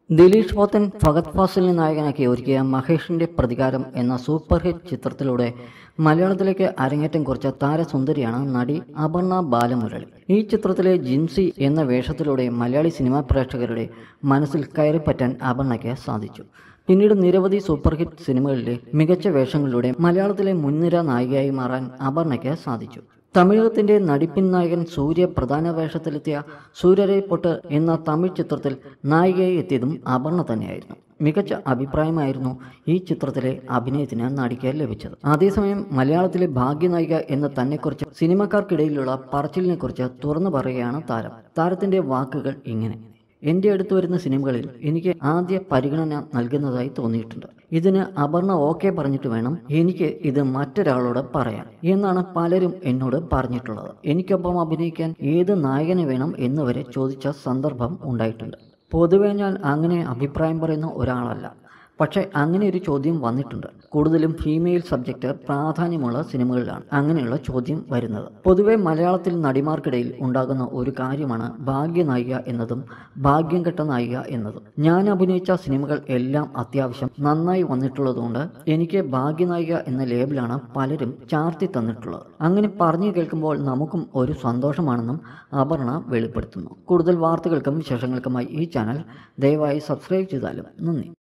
ദിലീഷ് പോത്തൻ ഫഹദ് ഫാസിലിനെ നായകനാക്കി ഒരുക്കിയ മഹേഷിന്റെ പ്രതികാരം എന്ന സൂപ്പർ ഹിറ്റ് ചിത്രത്തിലൂടെ മലയാളത്തിലേക്ക് അരങ്ങേറ്റം കുറിച്ച താരസുന്ദരിയാണ് നടി അപർണ ബാലമുരളി ഈ ചിത്രത്തിലെ ജിൻസി എന്ന വേഷത്തിലൂടെ മലയാളി സിനിമാ പ്രേക്ഷകരുടെ മനസ്സിൽ കയറിപ്പറ്റാൻ അപർണയ്ക്ക് സാധിച്ചു പിന്നീട് നിരവധി സൂപ്പർ ഹിറ്റ് സിനിമകളിലെ മികച്ച വേഷങ്ങളിലൂടെ മലയാളത്തിലെ മുൻനിര നായികയായി മാറാൻ അപർണയ്ക്ക് സാധിച്ചു തമിഴകത്തിന്റെ നടിപ്പിൻ നായകൻ സൂര്യ പ്രധാന വേഷത്തിലെത്തിയ സൂര്യരെ പൊട്ട് എന്ന തമിഴ് ചിത്രത്തിൽ നായികയായി എത്തിയതും അപർണ തന്നെയായിരുന്നു മികച്ച അഭിപ്രായമായിരുന്നു ഈ ചിത്രത്തിലെ അഭിനയത്തിന് നടിക്ക് ലഭിച്ചത് അതേസമയം മലയാളത്തിലെ ഭാഗ്യനായിക എന്ന തന്നെക്കുറിച്ച് സിനിമക്കാർക്കിടയിലുള്ള പറച്ചിലിനെക്കുറിച്ച് തുറന്നു പറയുകയാണ് താരം താരത്തിന്റെ വാക്കുകൾ ഇങ്ങനെ എൻ്റെ അടുത്ത് വരുന്ന സിനിമകളിൽ എനിക്ക് ആദ്യ പരിഗണന നൽകുന്നതായി തോന്നിയിട്ടുണ്ട് ഇതിന് അപർണ ഓക്കെ പറഞ്ഞിട്ട് വേണം എനിക്ക് ഇത് മറ്റൊരാളോട് പറയാൻ എന്നാണ് പലരും എന്നോട് പറഞ്ഞിട്ടുള്ളത് എനിക്കൊപ്പം അഭിനയിക്കാൻ ഏത് നായകനെ വേണം എന്ന് വരെ ചോദിച്ച സന്ദർഭം ഉണ്ടായിട്ടുണ്ട് പൊതുവെ ഞാൻ അങ്ങനെ അഭിപ്രായം പറയുന്ന ഒരാളല്ല പക്ഷേ അങ്ങനെ ഒരു ചോദ്യം വന്നിട്ടുണ്ട് കൂടുതലും ഫീമെയിൽ സബ്ജക്റ്റ് പ്രാധാന്യമുള്ള സിനിമകളിലാണ് അങ്ങനെയുള്ള ചോദ്യം വരുന്നത് പൊതുവെ മലയാളത്തിൽ നടിമാർക്കിടയിൽ ഉണ്ടാകുന്ന ഒരു കാര്യമാണ് ഭാഗ്യനായിക എന്നതും ഭാഗ്യം കെട്ട നായിക എന്നതും ഞാൻ അഭിനയിച്ച സിനിമകൾ എല്ലാം അത്യാവശ്യം നന്നായി വന്നിട്ടുള്ളതുകൊണ്ട് എനിക്ക് ഭാഗ്യനായിക എന്ന ലേബിളാണ് പലരും ചാർത്തി തന്നിട്ടുള്ളത് അങ്ങനെ പറഞ്ഞു കേൾക്കുമ്പോൾ നമുക്കും ഒരു സന്തോഷമാണെന്നും അപർണ വെളിപ്പെടുത്തുന്നു കൂടുതൽ വാർത്തകൾക്കും വിശേഷങ്ങൾക്കുമായി ഈ ചാനൽ ദയവായി സബ്സ്ക്രൈബ് ചെയ്താലും നന്ദി